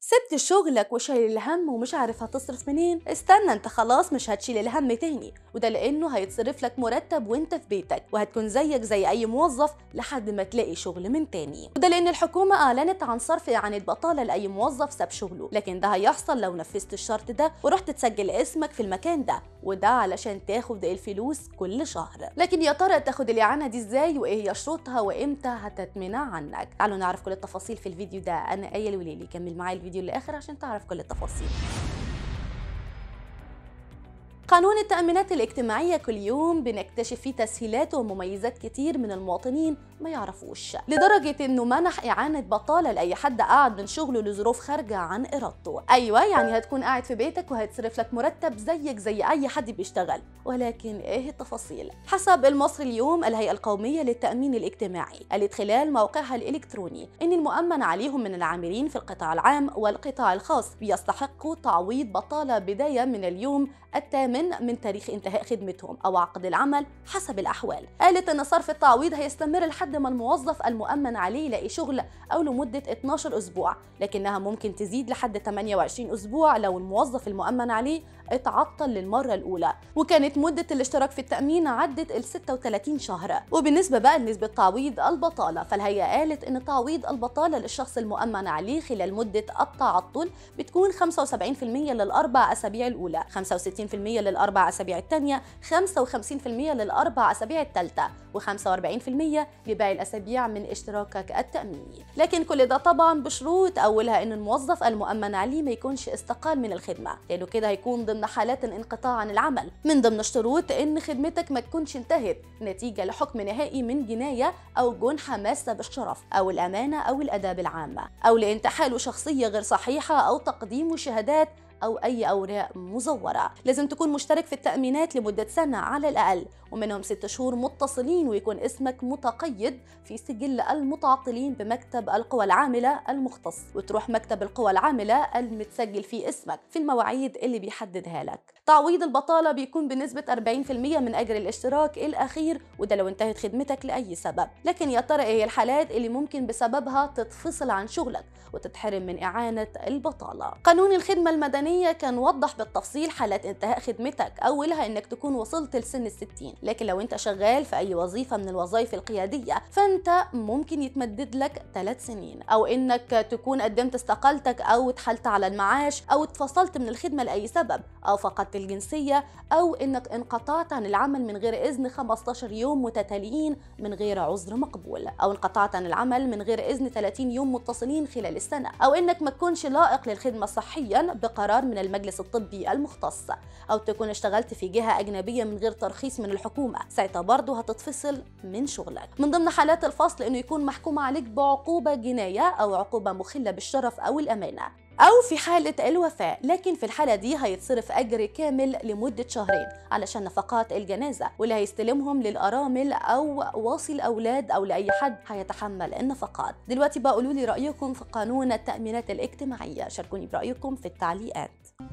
سبت شغلك وشايل الهم ومش عارف هتصرف منين استنى انت خلاص مش هتشيل الهم تاني وده لانه هيتصرف لك مرتب وانت في بيتك وهتكون زيك زي اي موظف لحد ما تلاقي شغل من تاني وده لان الحكومه اعلنت عن صرف عن البطاله لاي موظف ساب شغله لكن ده هيحصل لو نفذت الشرط ده ورحت تسجل اسمك في المكان ده وده علشان تاخد الفلوس كل شهر لكن يا ترى تاخد الاعانه دي ازاي وايه هي شروطها وامتى هتتمنع عنك تعالوا نعرف كل التفاصيل في الفيديو ده انا ايه الوليلي كمل معايا الفيديو للاخر عشان تعرف كل التفاصيل قانون التأمينات الاجتماعية كل يوم بنكتشف فيه تسهيلات ومميزات كتير من المواطنين ما يعرفوش لدرجة انه منح إعانة بطالة لأي حد قاعد من شغله لظروف خارجة عن إرادته أيوة يعني هتكون قاعد في بيتك وهيتصرف لك مرتب زيك زي أي حد بيشتغل ولكن إيه التفاصيل حسب المصري اليوم الهيئة القومية للتأمين الاجتماعي قالت خلال موقعها الإلكتروني إن المؤمن عليهم من العاملين في القطاع العام والقطاع الخاص بيستحقوا تعويض بطالة بداية من اليوم الثامن من تاريخ انتهاء خدمتهم أو عقد العمل حسب الأحوال قالت إن صرف التعويض هيستمر لحد ما الموظف المؤمن عليه يلاقي شغل أو لمدة 12 أسبوع لكنها ممكن تزيد لحد 28 أسبوع لو الموظف المؤمن عليه اتعطل للمرة الأولى وكانت مدة الاشتراك في التأمين عدت ال 36 شهر وبالنسبة بقى لنسبة تعويض البطالة فالهيئة قالت إن تعويض البطالة للشخص المؤمن عليه خلال مدة التعطل بتكون 75% للأربع أسابيع الأولى 65% للأربع أسابيع الثانية 55% للأربع أسابيع الثالثة و45% لباقي الأسابيع من اشتراكك التأميني لكن كل ده طبعا بشروط أولها إن الموظف المؤمن عليه ما يكونش استقال من الخدمة لأنه كده هيكون ضمن حالات الانقطاع عن العمل من ضمن الشروط إن خدمتك ما تكونش انتهت نتيجة لحكم نهائي من جناية أو جنحة ماسة بالشرف أو الأمانة أو الآداب العامة أو لانتحال شخصية غير صحيحة أو تقديم شهادات أو أي أوراق مزورة لازم تكون مشترك في التأمينات لمدة سنة على الأقل ومنهم ست شهور متصلين ويكون اسمك متقيد في سجل المتعطلين بمكتب القوى العاملة المختص وتروح مكتب القوى العاملة المتسجل فيه اسمك في المواعيد اللي بيحددها لك تعويض البطالة بيكون بنسبة 40% من أجر الاشتراك الأخير وده لو انتهت خدمتك لأي سبب لكن يا ترى ايه الحالات اللي ممكن بسببها تتفصل عن شغلك وتتحرم من إعانة البطالة قانون الخدمة المدنية كان وضح بالتفصيل حالات انتهاء خدمتك أولها إنك تكون وصلت لسن الستين لكن لو انت شغال في أي وظيفة من الوظائف القيادية فانت ممكن يتمدد لك ثلاث سنين أو إنك تكون قدمت استقالتك أو اتحلت على المعاش أو اتفصلت من الخدمة لأي سبب أو فقدت الجنسية أو إنك انقطعت عن العمل من غير إذن 15 يوم متتاليين من غير عذر مقبول أو انقطعت عن العمل من غير إذن 30 يوم متصلين خلال السنة أو إنك ما تكونش لائق للخدمة صحيا بقرار من المجلس الطبي المختص أو تكون اشتغلت في جهة أجنبية من غير ترخيص من الحكومة ساعتها برضه هتتفصل من شغلك من ضمن حالات الفصل إنه يكون محكوم عليك بعقوبة جناية أو عقوبة مخلة بالشرف أو الأمانة أو في حالة الوفاة لكن في الحالة دي هيتصرف أجر كامل لمدة شهرين علشان نفقات الجنازة واللي هيستلمهم للأرامل أو واصي الأولاد أو لأي حد هيتحمل النفقات دلوقتي بقى قولوا لي رأيكم في قانون التأمينات الاجتماعية شاركوني برأيكم في التعليقات